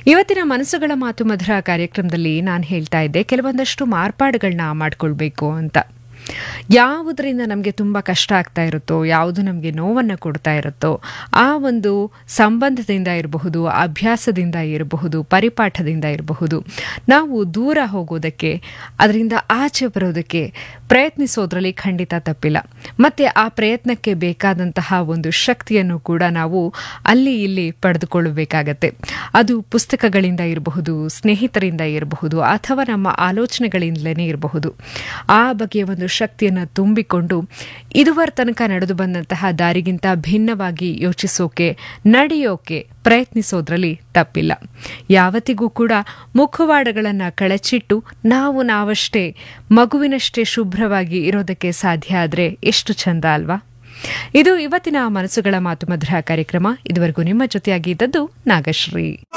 ಇವತ್ತಿನ ಮನಸ್ಸುಗಳ ಮಾತು ಮಧುರ ಕಾರ್ಯಕ್ರಮದಲ್ಲಿ ನಾನು ಹೇಳ್ತಾ ಇದ್ದೆ ಕೆಲವೊಂದಷ್ಟು ಮಾರ್ಪಾಡುಗಳನ್ನ ಮಾಡ್ಕೊಳ್ಬೇಕು ಅಂತ ಯಾವುದರಿಂದ ನಮಗೆ ತುಂಬ ಕಷ್ಟ ಆಗ್ತಾ ಇರುತ್ತೋ ಯಾವುದು ನಮಗೆ ನೋವನ್ನು ಕೊಡ್ತಾ ಇರುತ್ತೋ ಆ ಒಂದು ಸಂಬಂಧದಿಂದ ಇರಬಹುದು ಅಭ್ಯಾಸದಿಂದ ಇರಬಹುದು ಪರಿಪಾಠದಿಂದ ಇರಬಹುದು ನಾವು ದೂರ ಹೋಗೋದಕ್ಕೆ ಅದರಿಂದ ಆಚೆ ಬರೋದಕ್ಕೆ ಪ್ರಯತ್ನಿಸೋದ್ರಲ್ಲಿ ಖಂಡಿತ ತಪ್ಪಿಲ್ಲ ಮತ್ತೆ ಆ ಪ್ರಯತ್ನಕ್ಕೆ ಬೇಕಾದಂತಹ ಒಂದು ಶಕ್ತಿಯನ್ನು ಕೂಡ ನಾವು ಅಲ್ಲಿ ಇಲ್ಲಿ ಪಡೆದುಕೊಳ್ಳಬೇಕಾಗತ್ತೆ ಅದು ಪುಸ್ತಕಗಳಿಂದ ಇರಬಹುದು ಸ್ನೇಹಿತರಿಂದ ಇರಬಹುದು ಅಥವಾ ನಮ್ಮ ಆಲೋಚನೆಗಳಿಂದಲೇ ಇರಬಹುದು ಆ ಬಗೆಯ ಒಂದು ಶಕ್ತಿಯನ್ನು ತುಂಬಿಕೊಂಡು ಇದುವರ ತನಕ ನಡೆದು ಬಂದಂತಹ ದಾರಿಗಿಂತ ಭಿನ್ನವಾಗಿ ಯೋಚಿಸೋಕೆ ನಡೆಯೋಕೆ ಪ್ರಯತ್ನಿಸೋದ್ರಲ್ಲಿ ತಪ್ಪಿಲ್ಲ ಯಾವತ್ತಿಗೂ ಕೂಡ ಮುಖವಾಡಗಳನ್ನು ಕಳಚಿಟ್ಟು ನಾವು ನಾವಷ್ಟೇ ಮಗುವಿನಷ್ಟೇ ಶುಭ್ರವಾಗಿ ಇರೋದಕ್ಕೆ ಸಾಧ್ಯ ಆದರೆ ಎಷ್ಟು ಚಂದ ಅಲ್ವಾ ಇದು ಇವತ್ತಿನ ಮನಸ್ಸುಗಳ ಮಾತು ಮಧುರ ಕಾರ್ಯಕ್ರಮ ಇದುವರೆಗೂ ನಿಮ್ಮ ಜೊತೆಯಾಗಿದ್ದದ್ದು ನಾಗಶ್ರೀ